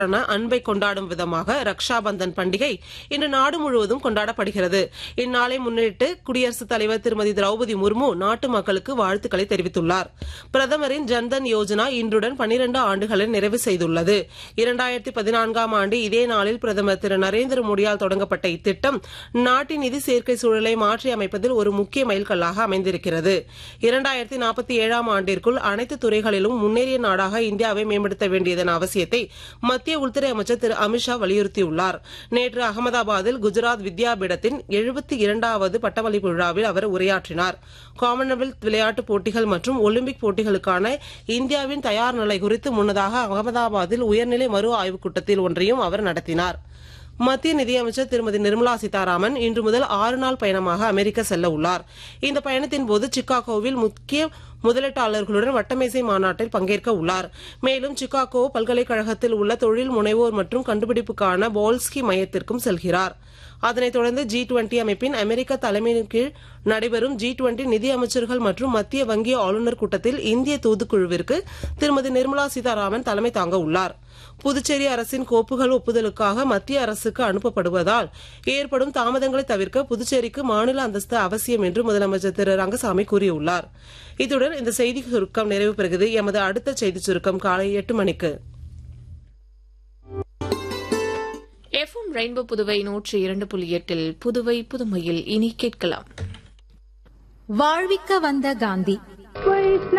அன்பை கொண்டாடும் விதமாக ரக்ஷா பந்தன் பண்டிகை இன்று நாடு முழுவதும் கொண்டாடப்படுகிறது இந்நாளை முன்னிட்டு குடியரசுத் தலைவர் திருமதி திரௌபதி முர்மு நாட்டு மக்களுக்கு வாழ்த்துக்களை தெரிவித்துள்ளார் பிரதமரின் ஜன்தன் யோஜனா இன்றுடன் பனிரண்டு ஆண்டுகளை நிறைவு செய்துள்ளது இரண்டாயிரத்தி பதினான்காம் ஆண்டு இதே நாளில் பிரதமர் திரு நரேந்திர மோடியால் தொடங்கப்பட்ட இத்திட்டம் நாட்டின் நிதி சேர்க்கை சூழலை மாற்றி அமைப்பதில் ஒரு முக்கிய மைல்கல்லாக அமைந்திருக்கிறது இரண்டாயிரத்தி நாற்பத்தி ஏழாம் ஆண்டிற்குள் அனைத்து துறைகளிலும் முன்னேறிய நாடாக இந்தியாவை மேம்படுத்த வேண்டியதன் அவசியத்தை மத்திய உள்துறை அமைச்சர் திரு அமித்ஷா வலியுறுத்தியுள்ளார் நேற்று அகமதாபாத்தில் குஜராத் வித்யாபீடத்தின் எழுபத்தி இரண்டாவது பட்டமளிப்பு விழாவில் அவர் உரையாற்றினார் காமன்வெல்த் விளையாட்டுப் போட்டிகள் மற்றும் ஒலிம்பிக் போட்டிகளுக்கான இந்தியாவின் தயார் நிலை குறித்து முன்னதாக அகமதாபாத்தில் உயர்நிலை மறு ஆய்வுக் கூட்டத்தில் ஒன்றையும் அவர் நடத்தினார் மத்திய நிதியமைச்சர் திருமதி நிர்மலா சீதாராமன் இன்று முதல் ஆறு நாள் பயணமாக அமெரிக்கா செல்ல உள்ளார் இந்த பயணத்தின் போது சிக்காகோவில் முக்கிய முதலீட்டாளர்களுடன் வட்டமேசை மாநாட்டில் பங்கேற்க உள்ளார் மேலும் சிக்காகோ பல்கலைக்கழகத்தில் உள்ள தொழில் முனைவோர் மற்றும் கண்டுபிடிப்புக்கான போல்ஸ்கி மையத்திற்கும் செல்கிறார் அதனைத் தொடர்ந்து ஜி டுவெண்டி அமைப்பின் அமெரிக்க தலைமையின் கீழ் நடைபெறும் ஜி டுவெண்டி நிதி அமைச்சர்கள் மற்றும் மத்திய வங்கி ஆளுநர் கூட்டத்தில் இந்திய தூதுக்குழுவிற்கு திருமதி நிர்மலா சீதாராமன் தலைமை தாங்க உள்ளார் புதுச்சேரி அரசின் கோப்புகள் ஒப்புதலுக்காக மத்திய அரசுக்கு அனுப்பப்படுவதால் ஏற்படும் தாமதங்களை தவிர்க்க புதுச்சேரிக்கு மாநில அந்தஸ்து அவசியம் என்று முதலமைச்சர் திரு ரங்கசாமி கூறியுள்ளார் இத்துடன் இந்த செய்தி சுருக்கம் நிறைவு பெறுகிறது எமது அடுத்த செய்தி சுருக்கம் காலை எட்டு மணிக்கு எஃப்எம் ரெயின்போ புதுவை நூற்றி இரண்டு புள்ளி எட்டில் புதுவை புதுமையில் இனி கேட்கலாம் வாழ்விக்க வந்த காந்தி